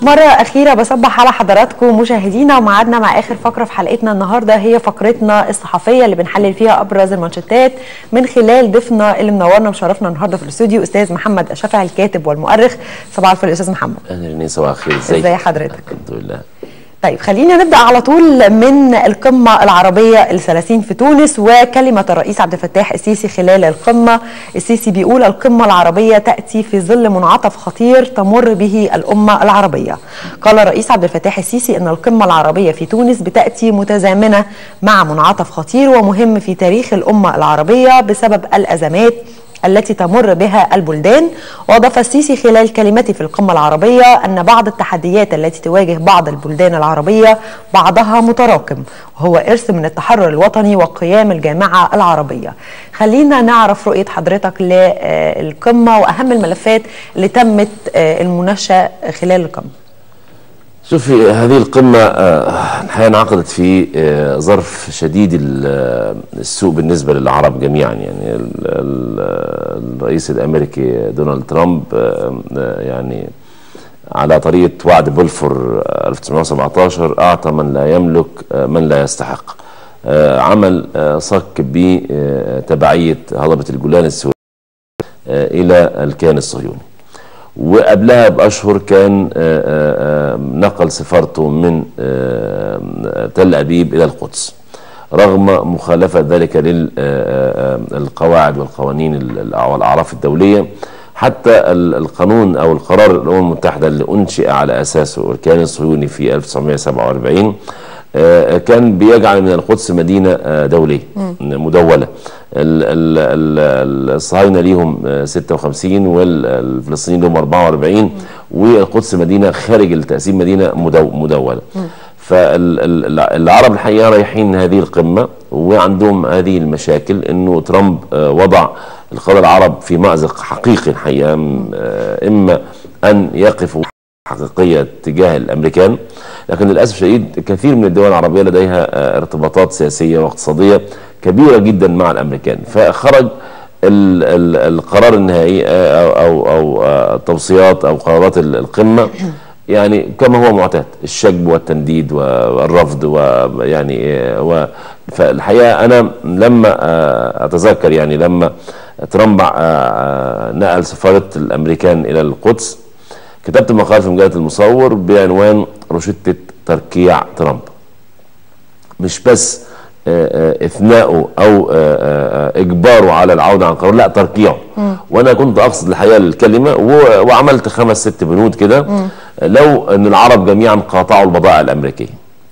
مرة أخيرة بصبح على حضراتكم مشاهدينا ومعادنا مع آخر فقرة في حلقتنا النهاردة هي فقرتنا الصحفية اللي بنحلل فيها أبرز المانشيتات من خلال ضيفنا اللي منورنا ومشرفنا النهاردة في الاستوديو أستاذ محمد الشافعي الكاتب والمؤرخ صباح الفل أستاذ محمد اهلا ريني صباح الخير ازيك ازي حضرتك الحمد لله طيب خلينا نبدا على طول من القمه العربيه الثلاثين في تونس وكلمه الرئيس عبد الفتاح السيسي خلال القمه السيسي بيقول القمه العربيه تاتي في ظل منعطف خطير تمر به الامه العربيه قال الرئيس عبد الفتاح السيسي ان القمه العربيه في تونس بتاتي متزامنه مع منعطف خطير ومهم في تاريخ الامه العربيه بسبب الازمات التي تمر بها البلدان وأضاف السيسي خلال كلمته في القمة العربية أن بعض التحديات التي تواجه بعض البلدان العربية بعضها متراكم وهو إرث من التحرر الوطني وقيام الجامعة العربية خلينا نعرف رؤية حضرتك للقمة وأهم الملفات اللي تمت المناقشة خلال القمة شوفي هذه القمة آه، الحقيقة انعقدت في آه، ظرف شديد ال- آه، السوء بالنسبة للعرب جميعا يعني ال- ال- الرئيس الأمريكي دونالد ترامب آه، آه، يعني على طريقة وعد بولفور آه، 1917 أعطى من لا يملك آه، من لا يستحق آه، عمل آه، صك بتبعية هضبة الجولان السورية آه، إلى الكيان الصهيوني وقبلها بأشهر كان آه، آه، آه، نقل سفارته من آه، تل أبيب إلى القدس رغم مخالفة ذلك للقواعد والقوانين ال- والأعراف الدولية حتى ال- القانون أو القرار الأمم المتحدة اللي أنشئ على أساسه الكيان الصهيوني في 1947 آه، كان بيجعل من القدس مدينة آه، دولية مدولة ال- ال- ال- الصهاينة ليهم آه، 56 والفلسطينيين لهم 44 والقدس مدينة خارج التقسيم مدينة مدو- مدولة فالعرب الحقيقة رايحين هذه القمة وعندهم هذه المشاكل انه ترامب آه، وضع القادة العرب في مأزق حقيقي الحقيقة م- آه، اما ان يقفوا حقيقية تجاه الأمريكان لكن للأسف الشديد كثير من الدول العربية لديها آه، ارتباطات سياسية واقتصادية كبيرة جدا مع الأمريكان فخرج ال- ال- القرار النهائي آه، أو أو أو آه، توصيات أو قرارات ال- القمة يعني كما هو معتاد الشجب والتنديد والرفض ويعني آه، و فالحقيقة أنا لما آه، أتذكر يعني لما ترامب آه، آه، نقل سفارة الأمريكان إلى القدس كتبت مقال في مجله المصور بعنوان روشتة تركيع ترامب مش بس آه، آه، اثناءه او آه، آه، آه، اجباره على العوده عن قرار لا تركيعه وانا كنت اقصد الحقيقه الكلمه و- وعملت خمس ست بنود كده لو ان العرب جميعا قاطعوا البضائع الامريكيه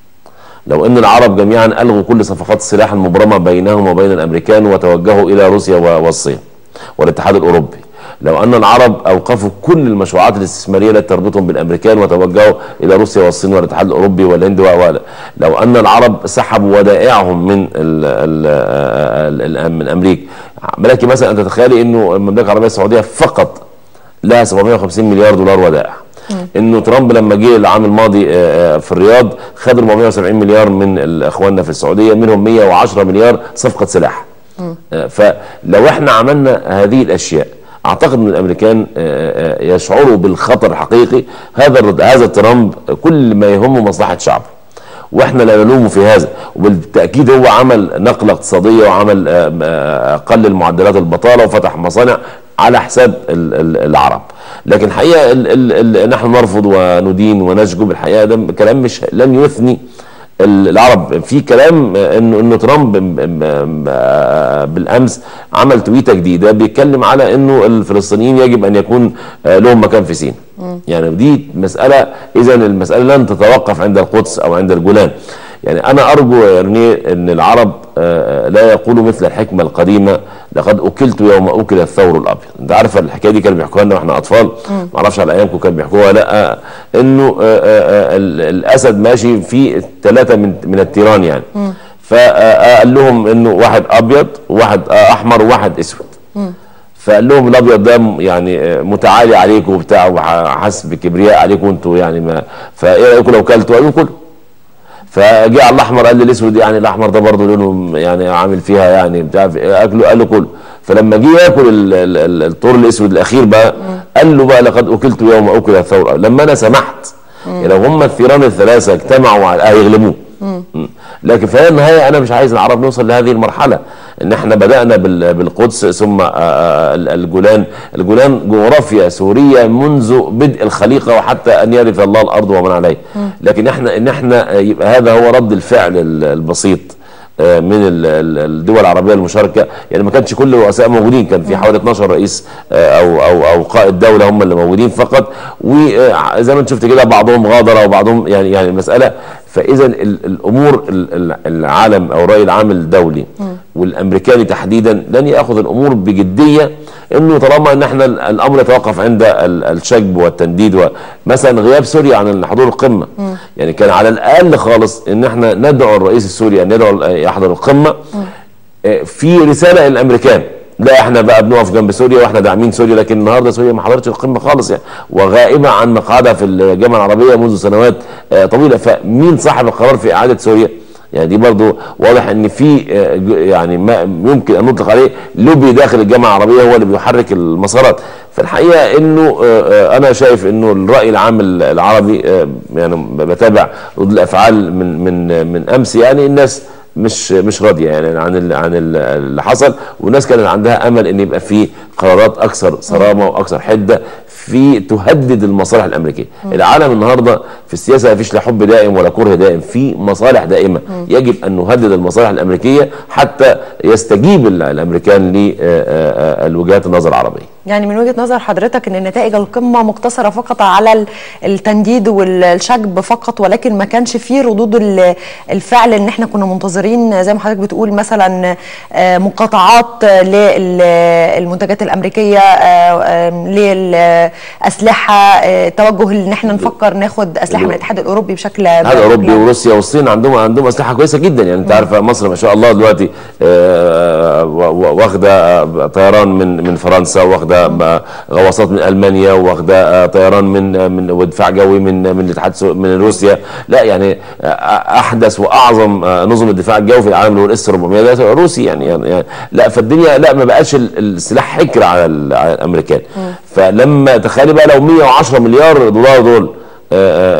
لو ان العرب جميعا الغوا كل صفقات السلاح المبرمه بينهم وبين الامريكان وتوجهوا الى روسيا و- والصين والاتحاد الاوروبي لو ان العرب اوقفوا كل المشروعات الاستثماريه التي تربطهم بالامريكان وتوجهوا الى روسيا والصين والاتحاد الاوروبي والهند و و- لو ان العرب سحبوا ودائعهم من ال ال ال ال من امريكا ملكي مثلا ان تتخيلي انه المملكه العربيه السعوديه فقط لها 750 مليار دولار ودائع انه ترامب لما جه العام الماضي آه، آه، في الرياض خد 470 مليار من اخواننا في السعوديه منهم 110 مليار صفقه سلاح آه، فلو احنا عملنا هذه الاشياء اعتقد ان الامريكان آه، آه، يشعروا بالخطر الحقيقي هذا الرد- هذا ترامب كل ما يهمه مصلحه شعبه واحنا لا نلومه في هذا وبالتاكيد هو عمل نقله اقتصاديه وعمل آه، آه، قلل معدلات البطاله وفتح مصانع على حساب ال- ال- العرب لكن الحقيقه ال ال ال نحن نرفض وندين ونشجب الحقيقه ده كلام مش لن يثني ال- العرب في كلام آه، انه انه ترامب م- م- آه، بالامس عمل تويته جديده بيتكلم على انه الفلسطينيين يجب ان يكون آه، لهم مكان في سيناء يعني دي مساله اذا المساله لن تتوقف عند القدس او عند الجولان يعني انا ارجو يا رني ان العرب آه، لا يقولوا مثل الحكمه القديمه لقد اكلت يوم اكل الثور الابيض انت عارف الحكايه دي كانوا بيحكوها لنا واحنا اطفال ما اعرفش على ايامكم كانوا بيحكوها لا انه آه، آه، آه، ال- الاسد ماشي في ثلاثه من من التيران يعني فقال لهم انه واحد ابيض وواحد آه، احمر وواحد اسود فقال لهم الابيض ده م- يعني آه، متعالي عليكم وبتاع وحاسس بكبرياء عليكم انتوا يعني ما فايه رايكم لو كلتوا قالوا كلوا فجاء على الاحمر قال لي الاسود يعني الاحمر ده برضه لونه يعني عامل فيها يعني بتاع اكله قال له كله فلما جه ياكل ال- ال- ال- الطور الاسود الاخير بقى قال له بقى لقد اكلت يوم اكل الثور لما انا سمحت يعني لو هم الثيران الثلاثه اجتمعوا على هيغلبوه مم. لكن في النهايه انا مش عايز العرب نوصل لهذه المرحله ان احنا بدانا بال- بالقدس ثم آه، آه، الجولان الجولان جغرافيا سوريه منذ بدء الخليقه وحتى ان يرث الله الارض ومن عليها لكن احنا ان احنا آه، يبقى هذا هو رد الفعل ال- البسيط آه، من ال- ال- الدول العربيه المشاركه يعني ما كانش كل الرؤساء موجودين كان في حوالي 12 رئيس آه، او او او قائد دوله هم اللي موجودين فقط وزي ما انت شفت كده بعضهم غادر وبعضهم يعني يعني المساله فاذا ال- الامور ال- ال- العالم او الراي العام الدولي والامريكاني تحديدا لن ياخذ الامور بجديه انه طالما ان احنا ال- الامر يتوقف عند ال- الشجب والتنديد مثلا غياب سوريا عن حضور القمه يعني كان على الاقل خالص ان احنا ندعو الرئيس السوري ان يدعو يحضر القمه آه، في رساله للامريكان لا احنا بقى بنقف جنب سوريا واحنا داعمين سوريا لكن النهارده سوريا ما حضرتش القمه خالص يعني وغائبه عن مقعدها في الجامعه العربيه منذ سنوات آه، طويله فمين صاحب القرار في اعاده سوريا؟ يعني دي برضو واضح ان في آه، ج- يعني ما يمكن ان نطلق عليه لوبي داخل الجامعه العربيه هو اللي بيحرك المسارات فالحقيقه انه آه، آه، انا شايف انه الراي العام العربي آه، يعني بتابع ردود الافعال من من من امس يعني الناس مش مش راضيه يعني عن ال عن ال اللي حصل والناس كانت عندها امل ان يبقى في قرارات اكثر صرامه واكثر حده في تهدد المصالح الامريكيه العالم النهارده في السياسه ما فيش لا حب دائم ولا كره دائم في مصالح دائمه يجب ان نهدد المصالح الامريكيه حتى يستجيب ال- الامريكان لوجهات النظر العربيه يعني من وجهة نظر حضرتك ان نتائج القمة مقتصرة فقط على ال- التنديد والشجب فقط ولكن ما كانش فيه ردود ال- الفعل ان احنا كنا منتظرين زي ما حضرتك بتقول مثلا آه، مقاطعات للمنتجات الامريكية آه، آه، للاسلحة آه، توجه ان احنا نفكر ناخد اسلحة من الاتحاد الاوروبي بشكل الاتحاد الاوروبي بشكل- وروسيا والصين عندهم عندهم اسلحه كويسه جدا يعني انت عارف مصر ما شاء الله دلوقتي آه، و- و- واخده آه، طيران من من فرنسا واخده آه، غواصات من المانيا واخده آه، طيران من آه، من ودفاع جوي من من الاتحاد السو- من روسيا لا يعني آه، احدث واعظم آه، نظم الدفاع الجوي في العالم اللي هو الاس 400 ده روسي يعني, يعني يعني لا فالدنيا لا ما بقاش ال- السلاح حكر على ال- على الامريكان فلما تخيلي بقى لو 110 مليار دولار دول آه،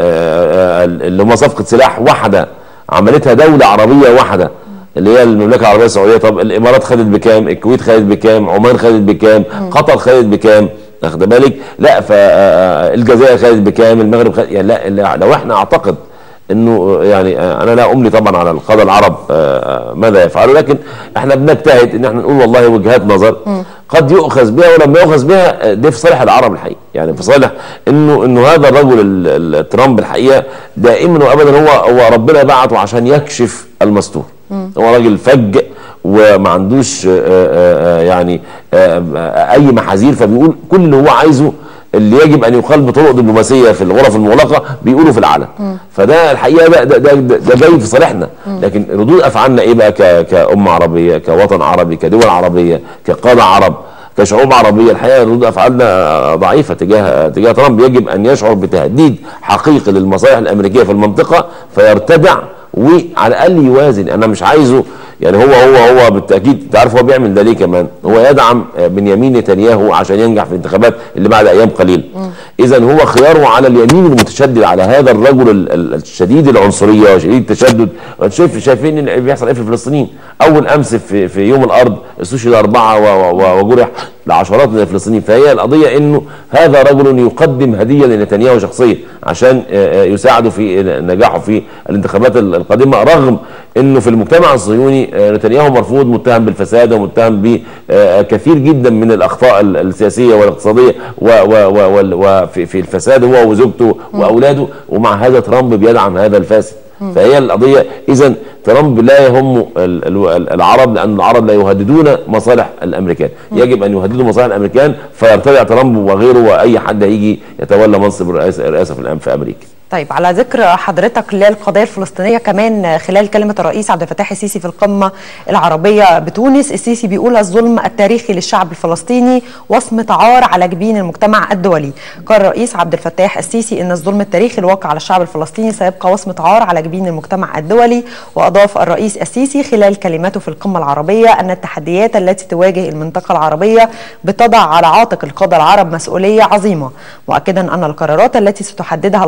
آه، آه، اللي هم صفقه سلاح واحده عملتها دوله عربيه واحده اللي هي المملكه العربيه السعوديه طب الامارات خدت بكام الكويت خدت بكام عمان خدت بكام قطر خدت بكام واخد بالك لا فالجزائر خدت بكام المغرب خدت يعني لا لا- لو احنا اعتقد انه يعني آه، انا لا املي طبعا على القاده العرب آه، آه، ماذا يفعلوا لكن احنا بنجتهد ان احنا نقول والله وجهات نظر قد يؤخذ بها ولما يؤخذ بها آه، دي في صالح العرب الحقيقه يعني في صالح انه انه هذا الرجل ال- ال- ترامب الحقيقه دائما وابدا هو هو ربنا بعته عشان يكشف المستور هو راجل فج وما عندوش آه، آه، آه، يعني آه، آه، اي محاذير فبيقول كل اللي هو عايزه اللي يجب ان يقال بطرق دبلوماسيه في الغرف المغلقه بيقولوا في العالم فده الحقيقه ده ده ده, ده, ده جاي في صالحنا لكن ردود افعالنا ايه بقى ك- كامه عربيه كوطن عربي كدول عربيه كقاده عرب كشعوب عربيه الحقيقه ردود افعالنا ضعيفه تجاه تجاه ترامب يجب ان يشعر بتهديد حقيقي للمصالح الامريكيه في المنطقه فيرتدع وعلى الاقل يوازن انا مش عايزه يعني هو هو هو بالتاكيد تعرف هو بيعمل ده ليه كمان هو يدعم آه، بنيامين نتنياهو عشان ينجح في الانتخابات اللي بعد ايام قليله اذا هو خياره على اليمين المتشدد على هذا الرجل ال- ال- الشديد العنصريه وشديد التشدد شايف شايفين اللي بيحصل ايه في فلسطين اول امس في في يوم الارض استشهد اربعه و- و- وجرح لعشرات من الفلسطينيين فهي القضيه انه هذا رجل يقدم هديه لنتنياهو شخصيا عشان آه، آه، يساعده في نجاحه في الانتخابات ال- القادمه رغم انه في المجتمع الصهيوني آه، نتنياهو مرفوض متهم بالفساد ومتهم بكثير جدا من الاخطاء ال- السياسيه والاقتصاديه و- و- و- وال- وفي في الفساد هو وزوجته واولاده ومع هذا ترامب بيدعم هذا الفاسد فهي القضيه اذا ترامب لا يهم ال- ال- العرب لان العرب لا يهددون مصالح الامريكان يجب ان يهددوا مصالح الامريكان فيرتدع ترامب وغيره واي حد هيجي يتولى منصب الرئاسه الرئاسه في الأم- في امريكا طيب على ذكر حضرتك للقضية الفلسطينية كمان خلال كلمة الرئيس عبد الفتاح السيسي في القمة العربية بتونس السيسي بيقول الظلم التاريخي للشعب الفلسطيني وصمة عار على جبين المجتمع الدولي قال الرئيس عبد الفتاح السيسي ان الظلم التاريخي الواقع على الشعب الفلسطيني سيبقى وصمة عار على جبين المجتمع الدولي واضاف الرئيس السيسي خلال كلمته في القمة العربية ان التحديات التي تواجه المنطقة العربية بتضع على عاتق القادة العرب مسؤولية عظيمة مؤكدا ان القرارات التي ستحددها القمة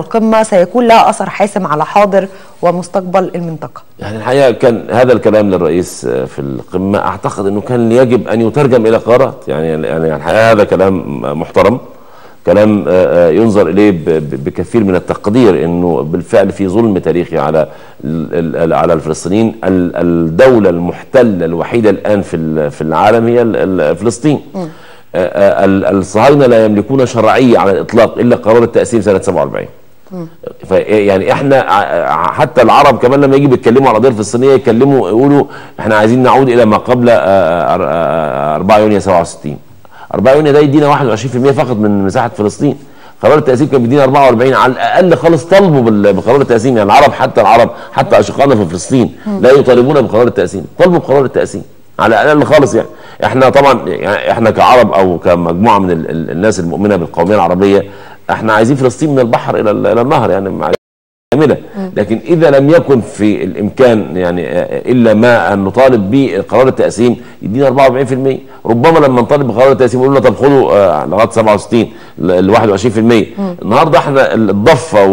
سيكون لها اثر حاسم على حاضر ومستقبل المنطقه يعني الحقيقه كان هذا الكلام للرئيس في القمه اعتقد انه كان يجب ان يترجم الى قرارات يعني يعني الحقيقه هذا كلام محترم كلام ينظر اليه بكثير من التقدير انه بالفعل في ظلم تاريخي على على الفلسطينيين الدوله المحتله الوحيده الان في في العالم هي فلسطين الصهاينه لا يملكون شرعيه على الاطلاق الا قرار التقسيم سنه 47 يعني احنا حتى العرب كمان لما يجي بيتكلموا على القضيه الفلسطينيه يتكلموا يقولوا احنا عايزين نعود الى ما قبل 4 يونيو 67 4 يونيو ده يدينا 21% فقط من مساحه فلسطين قرار التقسيم كان بيدينا 44 على الاقل خالص طالبوا بقرار التقسيم يعني العرب حتى العرب حتى اشقائنا في فلسطين لا يطالبون بقرار التقسيم طالبوا بقرار التقسيم على الاقل خالص يعني احنا طبعا يعني احنا كعرب او كمجموعه من الناس المؤمنه بالقوميه العربيه احنا عايزين فلسطين من البحر الى الى النهر يعني كامله لكن اذا لم يكن في الامكان يعني الا ما ان نطالب بقرار التقسيم يدينا 44% ربما لما نطالب بقرار التقسيم يقولوا لنا طب خدوا لغايه 67 ل 21% النهارده احنا الضفه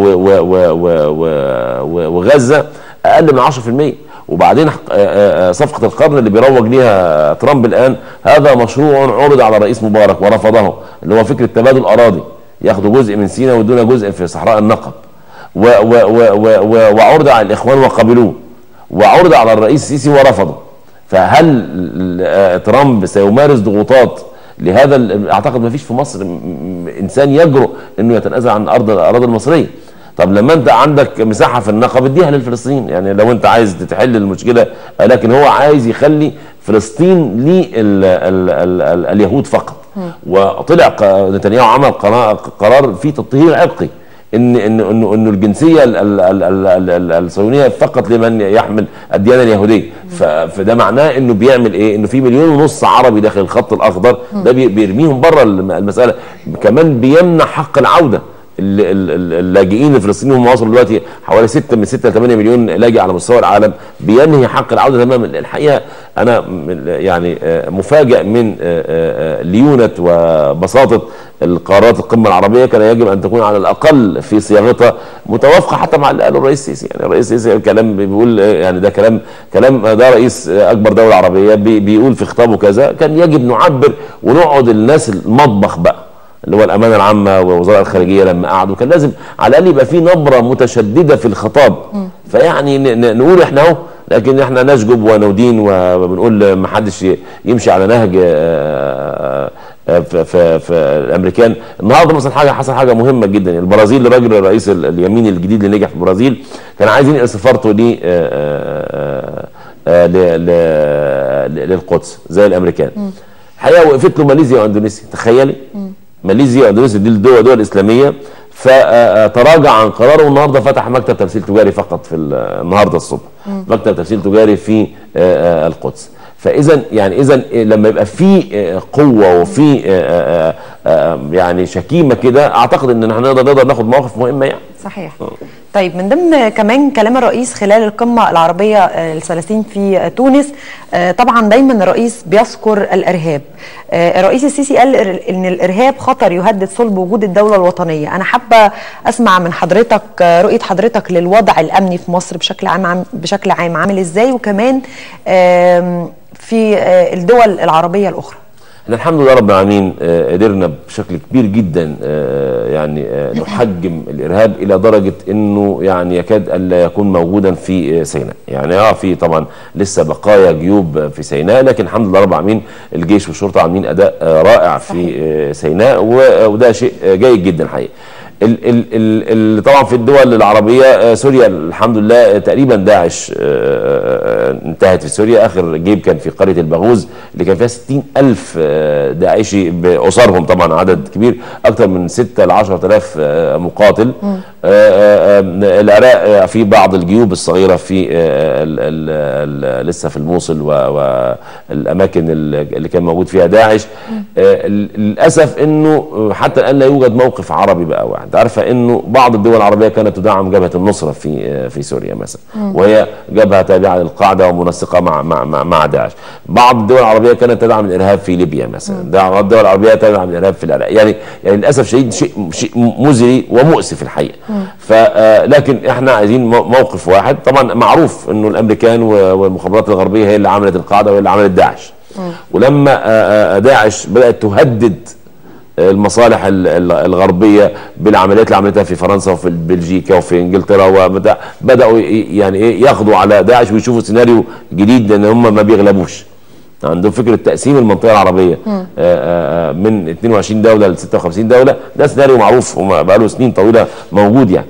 وغزه اقل من 10% وبعدين صفقة القرن اللي بيروج ليها ترامب الآن هذا مشروع عرض على الرئيس مبارك ورفضه اللي هو فكرة تبادل أراضي ياخدوا جزء من سيناء ويدونا جزء في صحراء النقب و و و و وعرض على الإخوان وقبلوه وعرض على الرئيس السيسي ورفضه فهل ترامب سيمارس ضغوطات لهذا اعتقد ما فيش في مصر انسان يجرؤ انه يتنازل عن ارض الاراضي المصريه طب لما انت عندك مساحه في النقب اديها للفلسطينيين يعني لو انت عايز تحل المشكله لكن هو عايز يخلي فلسطين لليهود فقط وطلع نتنياهو عمل قرار فيه تطهير عرقي ان ان انه انه الجنسيه الصهيونيه فقط لمن يحمل الديانه اليهوديه فده معناه انه بيعمل ايه؟ انه في مليون ونص عربي داخل الخط الاخضر ده بيرميهم بره المساله كمان بيمنع حق العوده اللاجئين الفلسطينيين هم وصلوا دلوقتي حوالي 6 من 6 ل 8 مليون لاجئ على مستوى العالم بينهي حق العوده تماما الحقيقه انا يعني مفاجئ من ليونه وبساطه القرارات القمه العربيه كان يجب ان تكون على الاقل في صياغتها متوافقه حتى مع اللي قاله الرئيس السيسي يعني الرئيس السيسي الكلام بيقول يعني ده كلام كلام ده رئيس اكبر دوله عربيه بيقول في خطابه كذا كان يجب نعبر ونقعد الناس المطبخ بقى اللي هو الامانه العامه ووزاره الخارجيه لما قعدوا كان لازم على الاقل يبقى في نبره متشدده في الخطاب فيعني نقول احنا اهو لكن احنا نشجب وندين وبنقول ما حدش يمشي على نهج في, في, في الامريكان النهارده مثلا حاجه حصل حاجه مهمه جدا البرازيل الراجل الرئيس اليميني الجديد اللي نجح في البرازيل كان عايز ينقل سفارته دي للقدس زي الامريكان الحقيقه وقفت له ماليزيا واندونيسيا تخيلي ماليزيا واندونيسيا دي الدول دول اسلاميه فتراجع عن قراره والنهارده فتح مكتب تمثيل تجاري فقط في النهارده الصبح مكتب تمثيل تجاري في القدس فاذا يعني اذا لما يبقى في قوه وفي يعني شكيمه كده اعتقد ان احنا نقدر نقدر ناخد مواقف مهمه يعني صحيح طيب من ضمن كمان كلام الرئيس خلال القمة العربية الثلاثين في تونس طبعا دايما الرئيس بيذكر الإرهاب الرئيس السيسي قال إن الإرهاب خطر يهدد صلب وجود الدولة الوطنية أنا حابة أسمع من حضرتك رؤية حضرتك للوضع الأمني في مصر بشكل عام بشكل عام عامل إزاي وكمان في الدول العربية الأخرى احنا الحمد لله رب العالمين قدرنا بشكل كبير جدا يعني نحجم الارهاب الى درجه انه يعني يكاد الا يكون موجودا في سيناء يعني اه في طبعا لسه بقايا جيوب في سيناء لكن الحمد لله رب العالمين الجيش والشرطه عاملين اداء رائع في سيناء وده شيء جيد جدا حقيقي ال ال ال طبعا في الدول العربية سوريا الحمد لله تقريبا داعش انتهت في سوريا آخر جيب كان في قرية البغوز اللي كان فيها 60 ألف داعشي بأسرهم طبعا عدد كبير أكثر من 6 ل 10000 مقاتل العراق في بعض الجيوب الصغيرة في ال ال لسه في الموصل والأماكن اللي كان موجود فيها داعش للأسف أنه حتى الآن لا يوجد موقف عربي بقى واحد انت عارفه انه بعض الدول العربيه كانت تدعم جبهه النصره في في سوريا مثلا وهي جبهه تابعه للقاعده ومنسقه مع مع مع, مع داعش بعض الدول العربيه كانت تدعم الارهاب في ليبيا مثلا بعض الدول العربيه تدعم الارهاب في العراق يعني يعني للاسف شديد شيء شيء مزري ومؤسف الحقيقه ف لكن احنا عايزين موقف واحد طبعا معروف انه الامريكان والمخابرات الغربيه هي اللي عملت القاعده وهي اللي عملت داعش ولما داعش بدات تهدد المصالح الغربيه بالعمليات اللي عملتها في فرنسا وفي بلجيكا وفي انجلترا وبدأ بداوا يعني ايه ياخدوا على داعش ويشوفوا سيناريو جديد لان هم ما بيغلبوش عندهم فكره تقسيم المنطقه العربيه آآ آآ من 22 دوله ل 56 دوله ده سيناريو معروف بقى له سنين طويله موجود يعني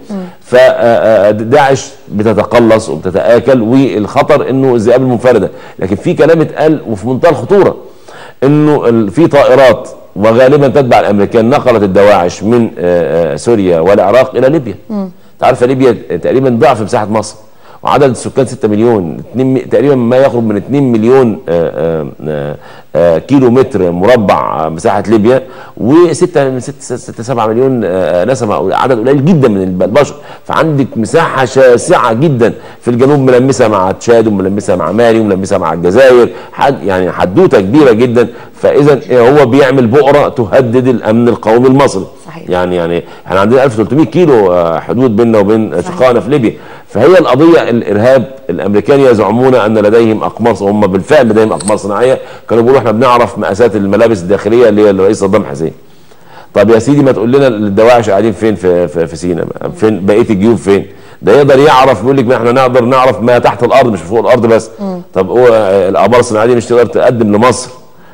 فداعش بتتقلص وبتتاكل والخطر انه الذئاب المنفرده لكن في كلام اتقال وفي منتهى الخطوره انه في طائرات وغالبا تتبع الامريكان نقلت الدواعش من سوريا والعراق الى ليبيا انت عارفه ليبيا تقريبا ضعف مساحه مصر وعدد السكان 6 مليون 2 تقريبا ما يقرب من 2 مليون آآ آآ كيلو متر مربع مساحه ليبيا و6 من 6 6 7 مليون نسمه عدد قليل جدا من البشر فعندك مساحه شاسعه جدا في الجنوب ملمسه مع تشاد وملمسه مع مالي وملمسه مع الجزائر حد يعني حدوته كبيره جدا فاذا هو بيعمل بؤره تهدد الامن القومي المصري صحيح. يعني يعني احنا عندنا 1300 كيلو حدود بيننا وبين شقائنا في ليبيا فهي القضيه الارهاب الامريكان يزعمون ان لديهم اقمار هم بالفعل لديهم اقمار صناعيه كانوا بيقولوا احنا بنعرف مقاسات الملابس الداخليه اللي هي الرئيس صدام حسين طب يا سيدي ما تقول لنا الدواعش قاعدين فين في في, في سينا فين بقيه الجيوب فين ده يقدر يعرف بيقول لك احنا نقدر نعرف ما تحت الارض مش فوق الارض بس م. طب هو الاقمار الصناعيه دي مش تقدر تقدم لمصر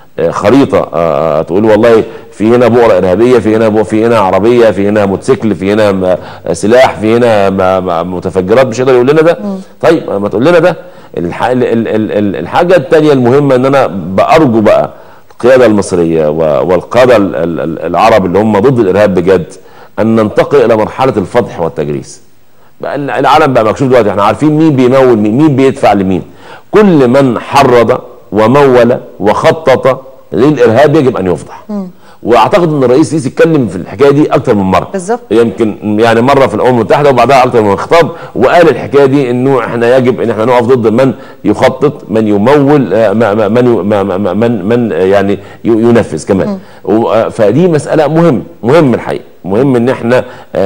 خريطه تقول والله في هنا بؤره ارهابيه في هنا في هنا عربيه في هنا موتوسيكل في هنا سلاح في هنا متفجرات مش يقدر يقول لنا ده طيب ما تقول لنا ده الحاجه الثانيه المهمه ان انا بارجو بقى القياده المصريه والقاده العرب اللي هم ضد الارهاب بجد ان ننتقل الى مرحله الفضح والتجريس بقى العالم بقى مكشوف دلوقتي احنا عارفين مين بيمول مين مين بيدفع لمين كل من حرض ومول وخطط للارهاب يجب ان يفضح واعتقد ان الرئيس السيسي اتكلم في الحكايه دي اكتر من مره بالظبط يمكن يعني مره في الامم المتحده وبعدها اكتر من خطاب وقال الحكايه دي انه احنا يجب ان احنا نقف ضد من يخطط من يمول من من من يعني ينفذ كمان فدي مساله مهم مهم الحقيقه مهم ان احنا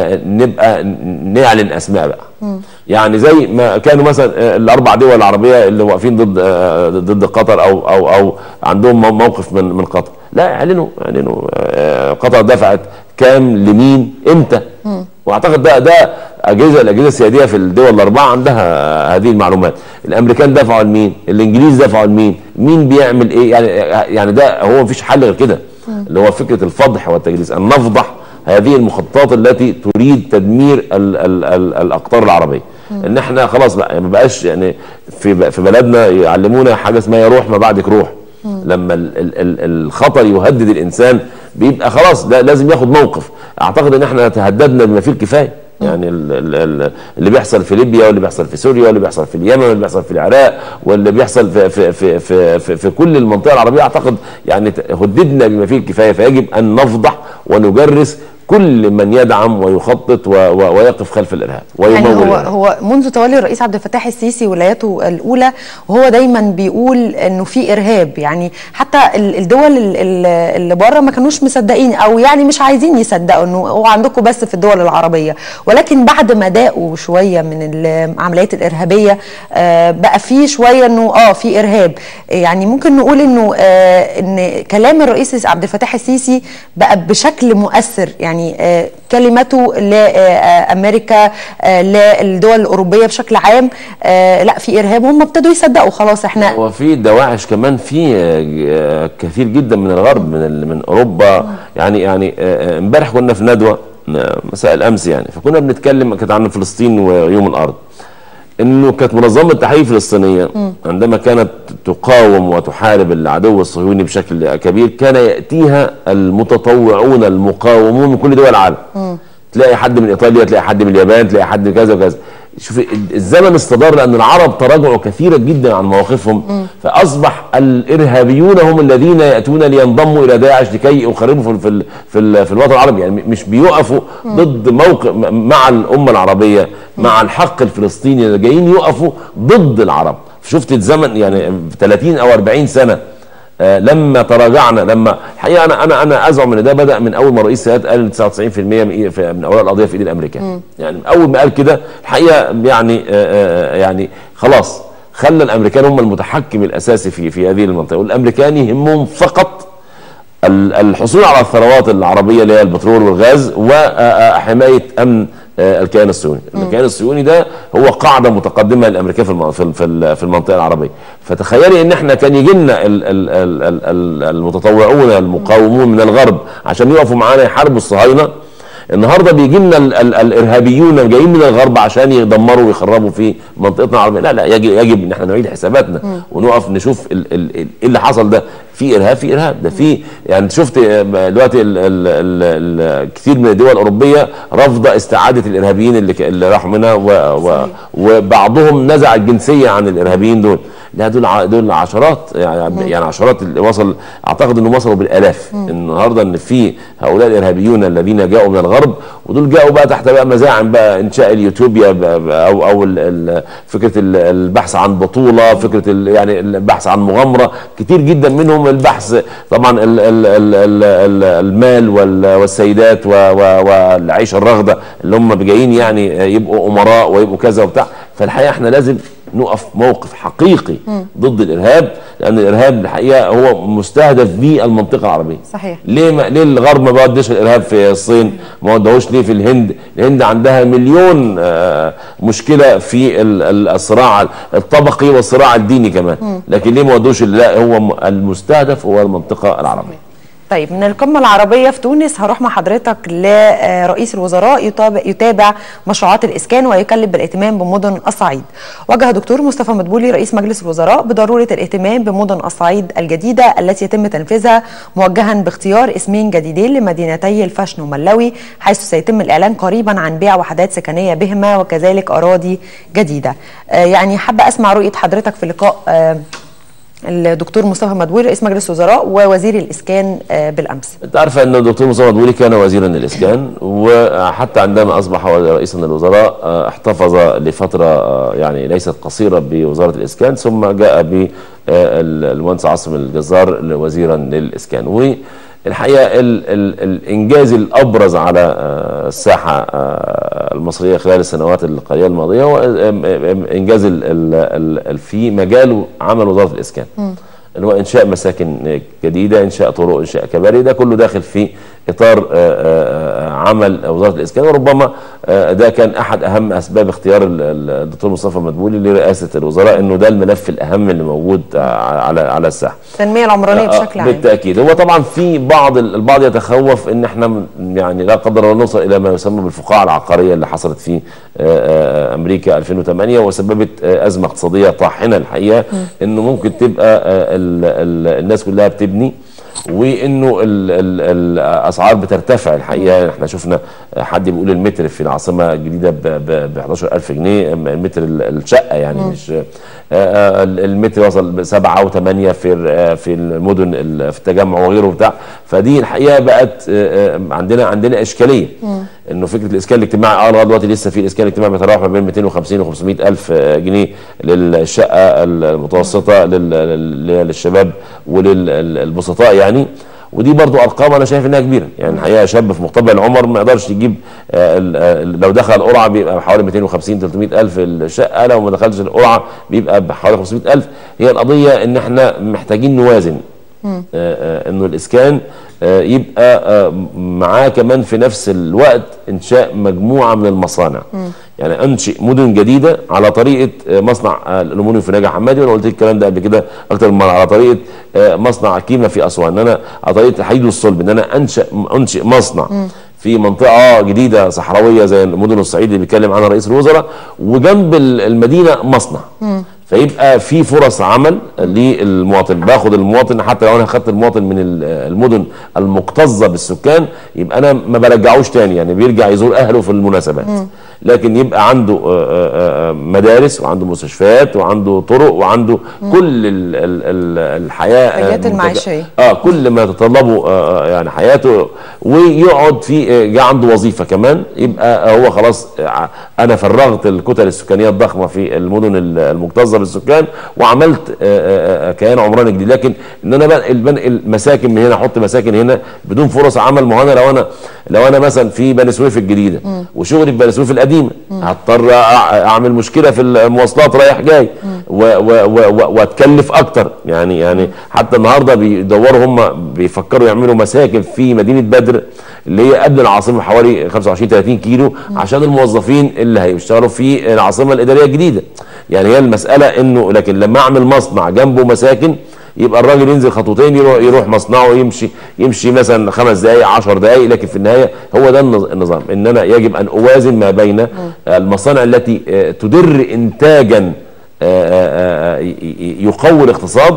نبقى نعلن اسماء بقى يعني زي ما كانوا مثلا الاربع دول العربيه اللي واقفين ضد ضد قطر او او او عندهم موقف من من قطر لا اعلنوا اعلنوا قطر دفعت كام لمين امتى واعتقد ده ده اجهزه الاجهزه السياديه في الدول الاربعه عندها هذه المعلومات الامريكان دفعوا لمين الانجليز دفعوا لمين مين بيعمل ايه يعني يعني ده هو مفيش حل غير كده اللي هو فكره الفضح والتجريس ان نفضح هذه المخططات التي تريد تدمير ال ال ال الاقطار العربيه ان احنا خلاص بقى ما بقاش يعني في في بلدنا يعلمونا حاجه اسمها يا روح ما بعدك روح لما ال ال ال الخطر يهدد الانسان بيبقى خلاص ده لازم ياخد موقف اعتقد ان احنا تهددنا بما فيه الكفايه يعني ال ال اللي بيحصل في ليبيا واللي بيحصل في سوريا واللي بيحصل في اليمن واللي بيحصل في العراق واللي بيحصل في في في في, في, في كل المنطقه العربيه اعتقد يعني هددنا بما فيه الكفايه فيجب ان نفضح ونجرس كل من يدعم ويخطط و و ويقف خلف الارهاب ويمول يعني هو الإرهاب. هو منذ تولي الرئيس عبد الفتاح السيسي ولايته الاولى وهو دايما بيقول انه في ارهاب يعني حتى ال- الدول ال- ال- اللي بره ما كانوش مصدقين او يعني مش عايزين يصدقوا انه هو عندكم بس في الدول العربيه ولكن بعد ما داقوا شويه من العمليات الارهابيه آه، بقى في شويه انه اه في ارهاب يعني ممكن نقول انه آه، ان كلام الرئيس عبد الفتاح السيسي بقى بشكل مؤثر يعني آه، كلمته لامريكا للدول الاوروبيه بشكل عام آه، لا في ارهاب هم ابتدوا يصدقوا خلاص احنا هو في دواعش كمان في آه، كثير جدا من الغرب من ال- من اوروبا يعني يعني آه، امبارح كنا في ندوه آه، مساء الامس يعني فكنا بنتكلم كانت عن فلسطين ويوم الارض انه كانت منظمه التحرير الفلسطينيه عندما كانت تقاوم وتحارب العدو الصهيوني بشكل كبير كان ياتيها المتطوعون المقاومون من كل دول العالم تلاقي حد من ايطاليا تلاقي حد من اليابان تلاقي حد من كذا وكذا شوف الزمن استدار لان العرب تراجعوا كثيرا جدا عن مواقفهم فاصبح الارهابيون هم الذين ياتون لينضموا الى داعش لكي يخربوا في في في, في الوطن العربي يعني مش بيقفوا ضد موقف مع الامه العربيه مع الحق الفلسطيني اللي جايين يقفوا ضد العرب شفت الزمن يعني 30 او 40 سنه آه لما تراجعنا لما الحقيقه انا انا انا ازعم ان ده بدا من اول ما رئيس السادات قال 99% من, من اوراق القضيه في ايد الامريكان يعني اول ما قال كده الحقيقه يعني آه آه يعني خلاص خلى الامريكان هم المتحكم الاساسي في في هذه المنطقه والامريكان يهمهم فقط الحصول على الثروات العربيه اللي هي البترول والغاز وحمايه امن الكيان الصهيوني، الكيان الصهيوني ده هو قاعده متقدمه للامريكان في في المنطقه العربيه، فتخيلي ان احنا كان يجي لنا المتطوعون المقاومون من الغرب عشان يقفوا معانا يحاربوا الصهاينه النهارده بيجي لنا الارهابيون جايين من الغرب عشان يدمروا ويخربوا في منطقتنا العربيه لا لا يجب يجب ان احنا نعيد حساباتنا ونقف نشوف ايه اللي حصل ده في ارهاب في ارهاب ده في يعني شفت دلوقتي كثير من الدول الاوروبيه رافضه استعاده الارهابيين اللي اللي راحوا منها وبعضهم نزع الجنسيه عن الارهابيين دول لا دول دول عشرات يعني, يعني عشرات اللي وصل اعتقد انهم وصلوا بالالاف النهارده ان في هؤلاء الارهابيون الذين جاءوا من الغرب ودول جاءوا بقى تحت بقى مزاعم بقى انشاء اليوتوبيا او او فكره البحث عن بطوله فكره يعني البحث عن مغامره كتير جدا منهم البحث طبعا ال ال ال ال المال والسيدات والعيشه الرغده اللي هم جايين يعني يبقوا امراء ويبقوا كذا وبتاع فالحقيقه احنا لازم نقف موقف حقيقي م. ضد الارهاب لان الارهاب الحقيقه هو مستهدف به المنطقه العربيه صحيح ليه ما ليه الغرب ما بيوديش الارهاب في الصين ما ودهوش ليه في الهند الهند عندها مليون آه مشكله في الصراع الطبقي والصراع الديني كمان م. لكن ليه ما ودوش لا هو المستهدف هو المنطقه العربيه طيب من القمة العربية في تونس هروح مع حضرتك لرئيس الوزراء يتابع, يتابع مشروعات الإسكان ويكلف بالاهتمام بمدن الصعيد وجه دكتور مصطفى مدبولي رئيس مجلس الوزراء بضرورة الاهتمام بمدن الصعيد الجديدة التي يتم تنفيذها موجها باختيار اسمين جديدين لمدينتي الفشن وملوي حيث سيتم الإعلان قريبا عن بيع وحدات سكنية بهما وكذلك أراضي جديدة آه يعني حابة أسمع رؤية حضرتك في لقاء آه الدكتور مصطفى مدبولي رئيس مجلس الوزراء ووزير الاسكان بالامس. انت عارفه ان الدكتور مصطفى مدبولي كان وزيرا للاسكان وحتى عندما اصبح رئيسا للوزراء احتفظ لفتره يعني ليست قصيره بوزاره الاسكان ثم جاء بالمهندس عاصم الجزار وزيرا للاسكان و الحقيقه ال ال الانجاز الابرز على الساحه المصريه خلال السنوات القليله الماضيه هو انجاز ال ال في مجال عمل وزاره الاسكان اللي هو انشاء مساكن جديده انشاء طرق انشاء كباري ده كله داخل في اطار عمل وزاره الاسكان وربما ده كان احد اهم اسباب اختيار الدكتور مصطفى مدبولي لرئاسه الوزراء انه ده الملف الاهم اللي موجود على على الساحه. التنميه العمرانيه بشكل عام. بالتاكيد هو طبعا في بعض البعض يتخوف ان احنا يعني لا قدر الله نوصل الى ما يسمى بالفقاعه العقاريه اللي حصلت في امريكا 2008 وسببت ازمه اقتصاديه طاحنه الحقيقه انه ممكن تبقى ال ال الناس كلها بتبني وانه ال ال الاسعار بترتفع الحقيقه احنا شفنا حد بيقول المتر في العاصمه الجديده ب 11000 جنيه المتر الشقه يعني م. مش المتر وصل 7 و8 في في المدن في التجمع وغيره بتاع فدي الحقيقه بقت عندنا عندنا اشكاليه م. انه فكره الاسكان الاجتماعي اه لغايه دلوقتي لسه في الاسكان الاجتماعي بيتراوح ما بين 250 و 500 الف جنيه للشقه المتوسطه للشباب وللبسطاء يعني ودي برضو ارقام انا شايف انها كبيره يعني الحقيقه شاب في مقتبل العمر ما يقدرش يجيب لو دخل القرعه بيبقى بحوالي 250 300 الف الشقه لو ما دخلش القرعه بيبقى بحوالي 500 الف هي القضيه ان احنا محتاجين نوازن انه الاسكان يبقى معاه كمان في نفس الوقت انشاء مجموعه من المصانع م. يعني انشئ مدن جديده على طريقه مصنع الالومنيوم في نجع حمادي وانا قلت الكلام ده قبل كده اكتر من مره على طريقه مصنع كيما في اسوان ان انا على طريقه الحديد والصلب ان انا انشا انشئ مصنع م. في منطقه جديده صحراويه زي مدن الصعيد اللي بيتكلم عنها رئيس الوزراء وجنب المدينه مصنع م. فيبقى في فرص عمل للمواطن باخد المواطن حتى لو انا خدت المواطن من ال- المدن المكتظه بالسكان يبقى انا ما برجعوش تاني يعني بيرجع يزور اهله في المناسبات لكن يبقى عنده آه، آه، آه، مدارس وعنده مستشفيات وعنده طرق وعنده كل ال ال ال الحياه آه، الحاجات المنتج- المعيشية. اه كل ما يتطلبه آه، آه، يعني حياته ويقعد في آه، جه عنده وظيفه كمان يبقى هو خلاص آه، انا فرغت الكتل السكانيه الضخمه في المدن ال- المكتظه بالسكان وعملت آه، آه، آه، كيان عمراني جديد لكن ان انا بنقل بنقل مساكن من هنا احط مساكن هنا بدون فرص عمل ما هو انا لو انا لو انا مثلا في بني سويف الجديده وشغلي في بني سويف القديمه هضطر أع- اعمل مشكله في المواصلات رايح جاي و- و- و- و- واتكلف اكتر يعني يعني حتى النهارده بيدوروا هم بيفكروا يعملوا مساكن في مدينه بدر اللي هي قبل العاصمه حوالي 25 30 كيلو عشان الموظفين اللي هيشتغلوا في العاصمه الاداريه الجديده يعني هي المساله انه لكن لما اعمل مصنع جنبه مساكن يبقى الراجل ينزل خطوتين يروح, يروح مصنعه يمشي يمشي مثلا خمس دقائق 10 دقائق لكن في النهايه هو ده النظ- النظام ان انا يجب ان اوازن ما بين المصانع التي آه، تدر انتاجا آه، آه، آه، ي- ي- يقوي الاقتصاد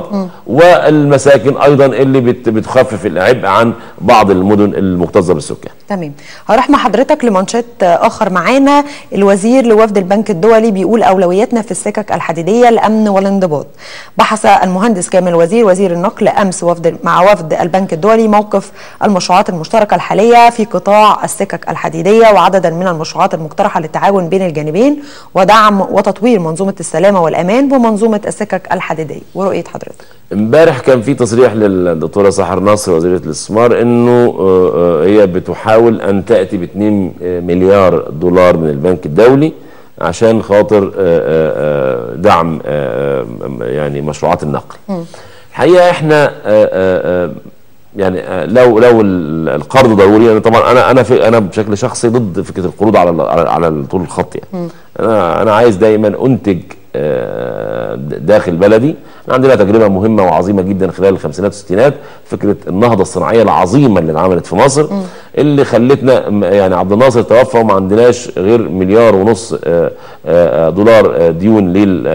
والمساكن ايضا اللي بت- بتخفف العبء عن بعض المدن المكتظه بالسكان تمام هروح مع حضرتك لمانشيت اخر معانا الوزير لوفد البنك الدولي بيقول اولوياتنا في السكك الحديديه الامن والانضباط بحث المهندس كامل وزير وزير النقل امس وفد مع وفد البنك الدولي موقف المشروعات المشتركه الحاليه في قطاع السكك الحديديه وعددا من المشروعات المقترحه للتعاون بين الجانبين ودعم وتطوير منظومه السلامه والامان ومنظومه السكك الحديديه ورؤيه حضرتك امبارح كان في تصريح للدكتوره سحر نصر وزيره الاستثمار انه آه، آه، هي بتحاول ان تاتي ب 2 مليار دولار من البنك الدولي عشان خاطر آه، آه، آه، دعم آه، آه، يعني مشروعات النقل. الحقيقه احنا آه، آه، آه، يعني آه، لو لو ال- القرض ضروري انا طبعا انا انا في انا بشكل شخصي ضد فكره القروض على ال- على على طول الخط يعني انا انا عايز دايما انتج آه، داخل بلدي احنا عندنا تجربه مهمه وعظيمه جدا خلال الخمسينات والستينات فكره النهضه الصناعيه العظيمه اللي اتعملت في مصر اللي خلتنا م- يعني عبد الناصر توفى وما عندناش غير مليار ونص آه، آه، دولار آه، ديون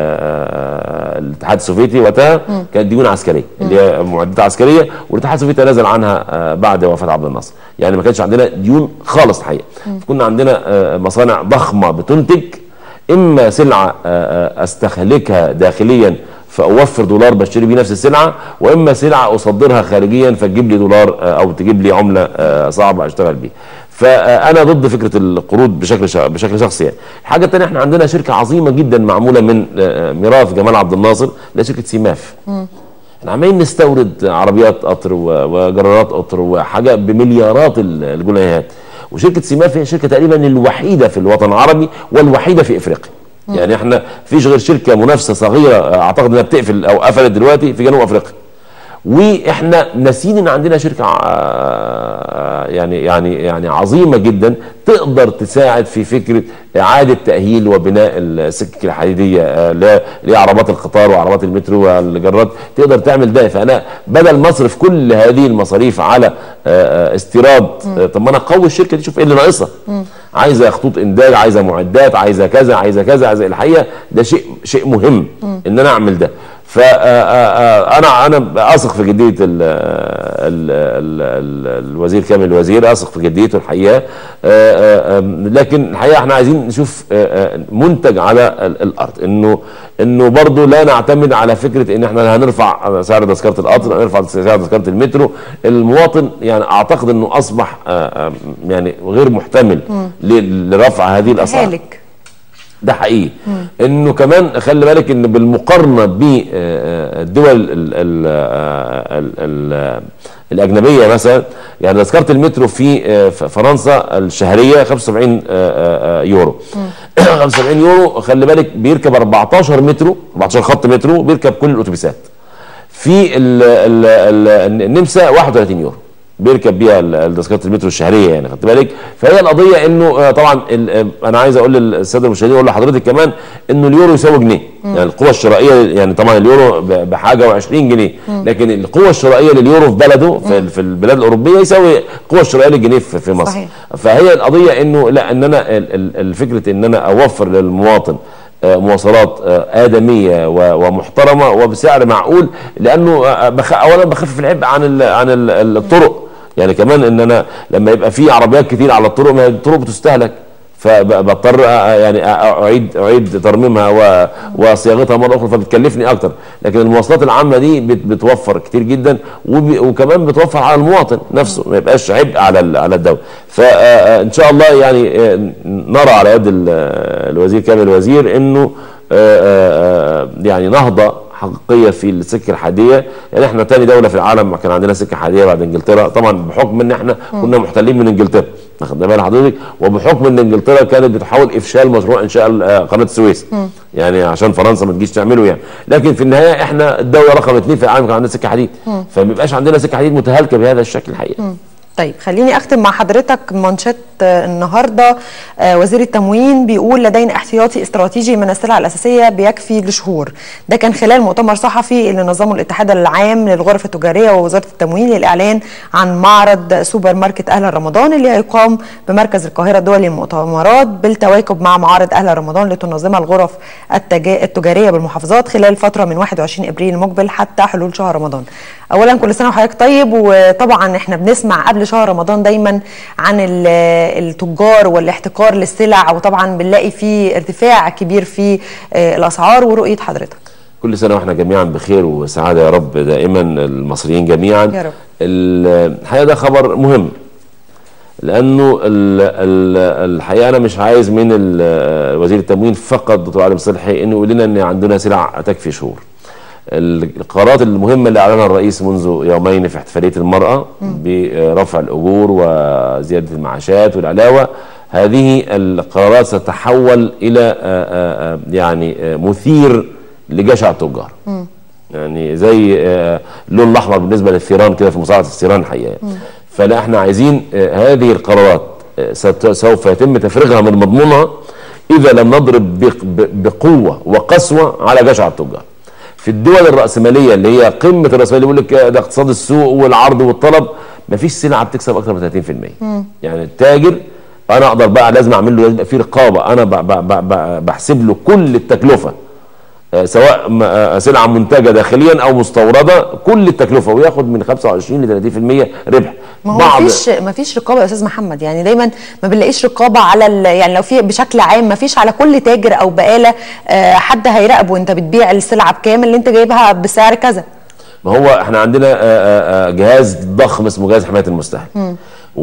للاتحاد السوفيتي وقتها كانت ديون عسكريه اللي هي معدات عسكريه والاتحاد السوفيتي نزل عنها آه، بعد وفاه عبد الناصر يعني ما كانش عندنا ديون خالص الحقيقه كنا عندنا آه، مصانع ضخمه بتنتج اما سلعه آه، آه، استهلكها داخليا فاوفر دولار بشتري بيه نفس السلعه واما سلعه اصدرها خارجيا فتجيب لي دولار آه، او تجيب لي عمله آه، صعبه اشتغل بيها فانا ضد فكره القروض بشكل شا- بشكل شخصي يعني الحاجه الثانيه احنا عندنا شركه عظيمه جدا معموله من آه، ميراث جمال عبد الناصر اللي هي شركه سيماف احنا عمالين نستورد عربيات قطر و- وجرارات قطر وحاجه بمليارات ال- الجنيهات وشركه سيماف هي الشركه تقريبا الوحيده في الوطن العربي والوحيده في افريقيا يعني احنا فيش غير شركه منافسه صغيره آه، اعتقد انها بتقفل او قفلت دلوقتي في جنوب افريقيا واحنا ناسيين ان عندنا شركه آه، يعني يعني يعني عظيمه جدا تقدر تساعد في فكره اعاده تاهيل وبناء السكك الحديديه آه، اللي هي- اللي هي عربات القطار وعربات المترو والجرات تقدر تعمل ده فانا بدل ما اصرف كل هذه المصاريف على آه، آه، استيراد آه، طب ما انا اقوي الشركه دي شوف ايه اللي ناقصها عايزه خطوط انتاج عايزه معدات عايزه كذا عايزه كذا عايزه الحقيقه ده شيء شيء مهم ان انا اعمل ده فانا انا اثق في جديه ال ال ال ال الوزير كامل الوزير اثق في جديته الحقيقه آه، آه، آم، لكن الحقيقه احنا عايزين نشوف آه، آه، منتج على ال- الارض انه انه برضه لا نعتمد على فكره ان احنا هنرفع سعر تذكره القطر هنرفع سعر تذكره المترو المواطن يعني اعتقد انه اصبح آه، آه، يعني غير محتمل ل- لرفع هذه الاسعار هالك ده حقيقي انه كمان خلي بالك ان بالمقارنه بالدول ال ال ال ال الاجنبيه مثلا يعني تذكره المترو في آه، ف- فرنسا الشهريه 75 آه، آه، يورو 75 يورو خلي بالك بيركب 14 مترو 14 خط مترو بيركب كل الاتوبيسات في ال ال ال النمسا 31 يورو بيركب بيها ال- تذكره المترو الشهريه يعني خدت بالك فهي القضيه انه آه، طبعا ال- آه، انا عايز اقول للساده المشاهدين اقول لحضرتك كمان انه اليورو يساوي جنيه يعني القوه الشرائيه يعني طبعا اليورو ب- بحاجه و20 جنيه لكن القوه الشرائيه لليورو في بلده في, في البلاد الاوروبيه يساوي القوه الشرائيه للجنيه في, في مصر صحيح. فهي القضيه انه لا ان انا ال- ال- الفكره ان انا اوفر للمواطن آه، مواصلات آه، ادميه و- ومحترمه وبسعر معقول لانه آه، بخ... اولا بخفف العبء عن ال... عن ال- الطرق يعني كمان ان انا لما يبقى في عربيات كتير على الطرق ما هي الطرق بتستهلك فبضطر أ- يعني أ- اعيد اعيد ترميمها و- وصياغتها مره اخرى فبتكلفني اكتر لكن المواصلات العامه دي بت- بتوفر كتير جدا وب- وكمان بتوفر على المواطن نفسه ما يبقاش عبء على ال- على الدوله فان شاء الله يعني آه، نرى على يد ال- الوزير كامل الوزير انه آه، آه، آه، يعني نهضه حقيقيه في السكه الحديديه يعني احنا تاني دوله في العالم كان عندنا سكه حديديه بعد انجلترا طبعا بحكم ان احنا كنا محتلين من انجلترا واخد بال حضرتك وبحكم ان انجلترا كانت بتحاول افشال مشروع انشاء آه، قناه السويس يعني عشان فرنسا ما تجيش تعمله يعني لكن في النهايه احنا الدوله رقم اثنين في العالم كان عندنا سكه حديد فما بيبقاش عندنا سكه حديد متهالكه بهذا الشكل الحقيقه طيب خليني اختم مع حضرتك منشط آه، النهارده آه، وزير التموين بيقول لدينا احتياطي استراتيجي من السلع الاساسيه بيكفي لشهور ده كان خلال مؤتمر صحفي اللي نظمه الاتحاد العام للغرف التجاريه ووزاره التموين للاعلان عن معرض سوبر ماركت اهل رمضان اللي هيقام بمركز القاهره الدولي للمؤتمرات بالتواكب مع معارض اهل رمضان اللي تنظمها الغرف التجا- التجاريه بالمحافظات خلال فتره من 21 ابريل المقبل حتى حلول شهر رمضان اولا كل سنه وحضرتك طيب وطبعا احنا بنسمع قبل شهر رمضان دايما عن ال- التجار والاحتكار للسلع وطبعا بنلاقي في ارتفاع كبير في آه، الاسعار ورؤيه حضرتك كل سنه واحنا جميعا بخير وسعاده يا رب دائما المصريين جميعا يا رب. ال- الحقيقه ده خبر مهم لانه ال- ال- الحقيقه انا مش عايز من ال- وزير التموين فقط دكتور علي صلحي انه يقول لنا ان عندنا سلع تكفي شهور القرارات المهمه اللي اعلنها الرئيس منذ يومين في احتفاليه المراه برفع الاجور وزياده المعاشات والعلاوه هذه القرارات ستتحول الى آه، آه، آه، يعني آه، مثير لجشع التجار يعني زي آه، اللون الاحمر بالنسبه للثيران كده في مصارعه الثيران الحقيقه فلا احنا عايزين آه، هذه القرارات آه، ست- سوف يتم تفريغها من مضمونها اذا لم نضرب بق- ب- بقوه وقسوه على جشع التجار في الدول الرأسمالية اللي هي قمة الرأسمالية بيقول لك ده اقتصاد السوق والعرض والطلب مفيش سلعة بتكسب أكتر من 30% يعني التاجر أنا أقدر بقى لازم أعمل له لازم يبقى في رقابة أنا ب- ب- ب- ب- بحسب له كل التكلفة آه، سواء م- آه، سلعة منتجة داخليا أو مستوردة كل التكلفة وياخد من 25 ل 30% ربح ما هو مفيش مفيش رقابه يا استاذ محمد يعني دايما ما بنلاقيش رقابه على ال- يعني لو في بشكل عام مفيش على كل تاجر او بقاله آه، حد هيراقبه انت بتبيع السلعه بكام اللي انت جايبها بسعر كذا ما هو احنا عندنا آه، آه، آه، جهاز ضخم اسمه جهاز حمايه المستهلك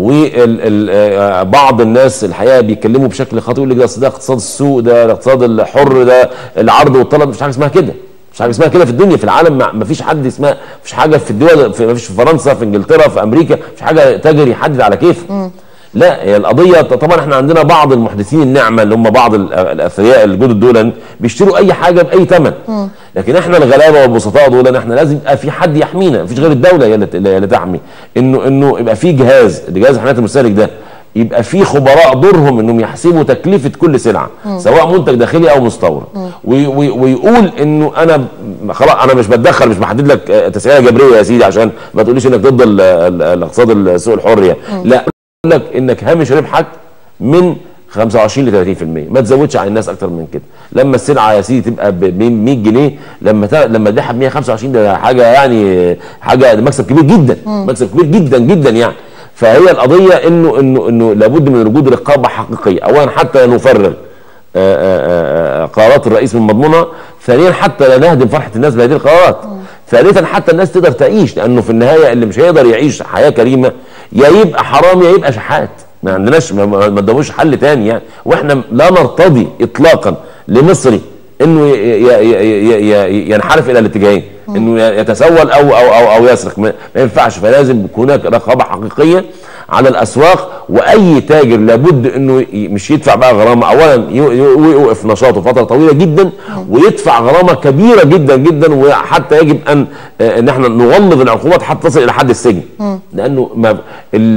وبعض الناس الحقيقه بيتكلموا بشكل خاطئ يقول لك ده أصل ده اقتصاد السوق ده الاقتصاد الحر ده العرض والطلب مش حاجه اسمها كده مش حاجه اسمها كده في الدنيا في العالم ما ما فيش حد اسمها مفيش حاجه في الدول في ما فيش في فرنسا في انجلترا في امريكا مفيش حاجه تاجر يحدد على كيفه لا هي القضيه طبعا احنا عندنا بعض المحدثين النعمه اللي هم بعض ال- الاثرياء الجدد دول بيشتروا اي حاجه باي ثمن لكن احنا الغلابه والبسطاء دول احنا لازم يبقى في حد يحمينا مفيش غير الدوله هي اللي- اللي تحمي انه انه يبقى في جهاز جهاز حمايه المستهلك ده يبقى في خبراء دورهم انهم يحسبوا تكلفه كل سلعه سواء منتج داخلي او مستورد وي- وي- ويقول انه انا ب- خلاص انا مش بتدخل مش بحدد لك آه، تسعيره جبريه يا سيدي عشان ما تقوليش انك ضد ال- ال- الاقتصاد السوق الحر يعني لا يقول لك انك هامش ربحك من 25 ل 30% ما تزودش على الناس اكتر من كده لما السلعه يا سيدي تبقى ب 100 جنيه لما تا... لما تبيعها ب 125 ده حاجه يعني حاجه ده مكسب كبير جدا مكسب كبير جدا جدا يعني فهي القضيه انه انه انه لابد من وجود رقابه حقيقيه اولا حتى نفرغ آه، آه، آه، قرارات الرئيس من مضمونها ثانيا حتى لا نهدم فرحه الناس بهذه القرارات ثالثا حتى الناس تقدر تعيش لانه في النهايه اللي مش هيقدر يعيش حياه كريمه يا يبقى حرام يا يبقى شحات ما عندناش ما- ما ما قداموش حل تاني يعني واحنا لا نرتضي اطلاقا لمصري انه ي- ي- ي- ي- ي- ينحرف الى الاتجاهين انه يتسول او او او, أو يسرق ما ما ينفعش فلازم يكون هناك رقابه حقيقيه على الاسواق واي تاجر لابد انه ي- مش يدفع بقى غرامه اولا ي- ي- يوقف نشاطه فتره طويله جدا ويدفع غرامه كبيره جدا جدا وحتى يجب ان آه، ان احنا نغلظ العقوبات حتى تصل الى حد السجن لانه ما ال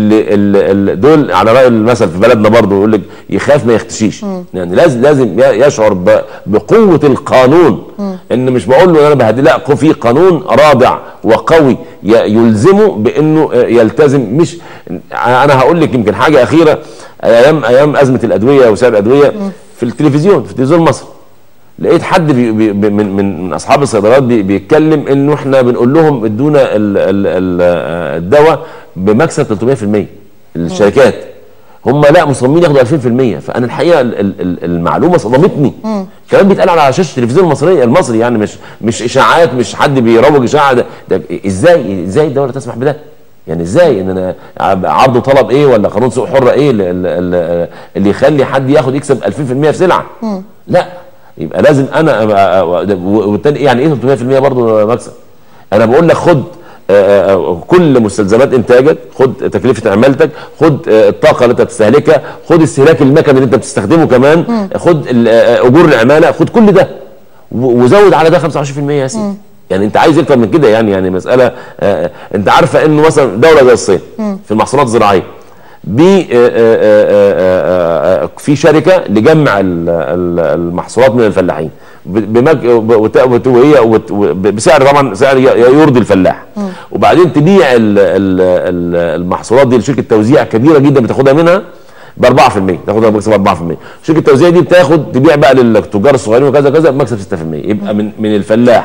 ال ال دول على راي المثل في بلدنا برضه يقول لك يخاف ما يختشيش يعني لازم لازم ي- يشعر ب- بقوه القانون ان مش بقول له انا بهدي لا في قانون رادع وقوي ي- يلزمه بانه آه، يلتزم مش انا هقول لك يمكن حاجه اخيره ايام ايام ازمه الادويه وسعر الادويه في التلفزيون في تلفزيون مصر لقيت حد بي بي بي- من من من اصحاب الصيدليات بي بيتكلم انه احنا بنقول لهم ادونا ال- ال- ال- الدواء بمكسب 300% الشركات هم لا مصممين ياخدوا 2000% فانا الحقيقه ال- ال- ال- المعلومه صدمتني كلام بيتقال على شاشه التلفزيون المصري المصري يعني مش مش اشاعات مش حد بيروج اشاعه ده, ده ازاي ازاي الدوله تسمح بده؟ يعني ازاي ان انا عرض وطلب ايه ولا قانون سوق حره ايه اللي, اللي, اللي يخلي حد ياخد يكسب 2000% في سلعه؟ لا يبقى لازم انا أبقى وبالتالي يعني ايه 300% برضه مكسب؟ انا بقول لك خد آه، آه، كل مستلزمات انتاجك خد تكلفه عمالتك خد آه، الطاقه اللي انت بتستهلكها خد استهلاك المكن اللي انت بتستخدمه كمان خد ال- آه، اجور العماله خد كل ده و- وزود على ده 25% يا سيدي يعني انت عايز اكتر من كده يعني يعني مساله آه، انت عارفه انه مثلا دوله زي الصين في المحصولات الزراعيه بي آه، آه، آه، آه، آه، في شركه لجمع ال- ال- المحصولات من الفلاحين ب- بمج... وت- وت- وهي وت- و- بسعر طبعا سعر ي- يرضي الفلاح وبعدين تبيع ال- ال- ال- المحصولات دي لشركه توزيع كبيره جدا بتاخدها منها ب 4% تاخدها بمكسب 4% شركه التوزيع دي بتاخد تبيع بقى للتجار الصغيرين وكذا كذا بمكسب 6% يبقى من من الفلاح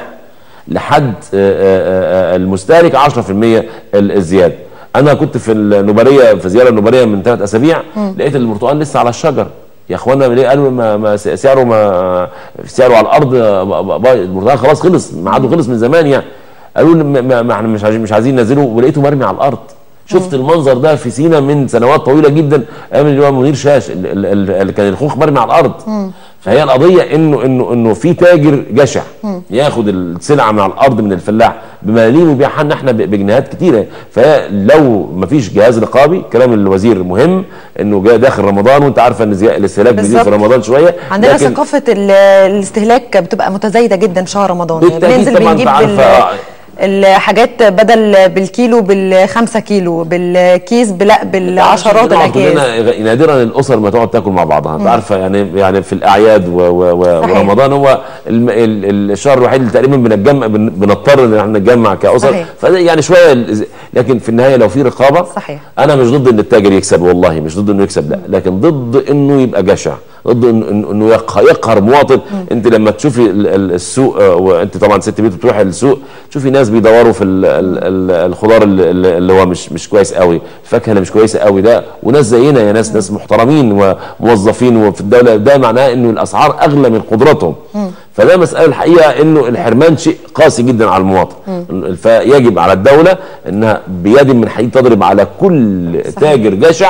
لحد آه، آه، آه، المستهلك 10% ال- الزياده انا كنت في النوباريه في زياره النوباريه من ثلاث اسابيع لقيت البرتقال لسه على الشجر يا اخوانا ليه قالوا ما, ما س- سعره ما سعره على الارض ب- ب- البرتقال خلاص خلص ميعاده خلص من زمان يعني قالوا لي ما- ما ما احنا مش عايزين مش عايزين ننزله ولقيته مرمي على الارض شفت المنظر ده في سينا من سنوات طويله جدا ايام اللي هو منير شاش ال- ال- ال- اللي كان الخوخ مرمي على الارض فهي القضيه انه انه انه في تاجر جشع ياخد السلعه من على الارض من الفلاح بملاليم ويبيعها لنا احنا ب- بجنيهات كتيره فهي لو ما فيش جهاز رقابي كلام الوزير مهم انه جاي داخل رمضان وانت عارفه ان زي- الاستهلاك بيزيد في بالظبط. رمضان شويه عندنا لكن ثقافه ال- الاستهلاك بتبقى متزايده جدا في شهر رمضان يعني بالتأكيد بننزل طبعاً بنجيب أنت ال- عارفة- الحاجات بدل بالكيلو بالخمسة كيلو بالكيس بلا بالعشرات بنقعد الاكياس كلنا نادرا الاسر ما تقعد تاكل مع بعضها انت عارفه يعني يعني في الاعياد و و و صحيح. ورمضان هو الم- ال- الشهر الوحيد اللي تقريبا بنتجمع بن- بنضطر ان احنا نتجمع كاسر صحيح. فده يعني شويه ال- لكن في النهايه لو في رقابه صحيح. انا مش ضد ان التاجر يكسب والله مش ضد انه يكسب لا لكن ضد انه يبقى جشع ضد إن- إن- انه يق- يقهر مواطن انت لما تشوفي ال- ال- السوق آه، وانت طبعا ست بيت بتروحي السوق تشوفي ناس بيدوروا في ال- ال- ال- الخضار ال- اللي هو مش مش كويس قوي الفاكهه اللي مش كويسه قوي ده وناس زينا يا ناس ناس محترمين وموظفين وفي الدوله ده معناه انه الاسعار اغلى من قدرتهم فده مساله الحقيقه انه الحرمان شيء قاسي جدا على المواطن فيجب على الدوله انها بيد من حديد تضرب على كل تاجر جشع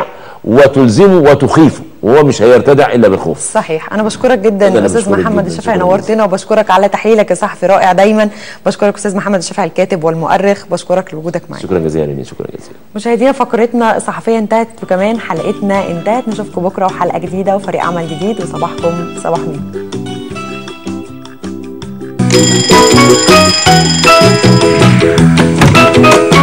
وتلزمه وتخيفه وهو مش هيرتدع الا بالخوف صحيح انا بشكرك جدا أنا استاذ بشكرك محمد جداً. الشافعي شكراً نورتنا وبشكرك على تحليلك الصحفي رائع دايما بشكرك استاذ محمد الشافعي الكاتب والمؤرخ بشكرك لوجودك معنا شكرا جزيلا ليك شكرا جزيلا مشاهدينا فقرتنا الصحفيه انتهت وكمان حلقتنا انتهت نشوفكم بكره وحلقه جديده وفريق عمل جديد وصباحكم صباح مين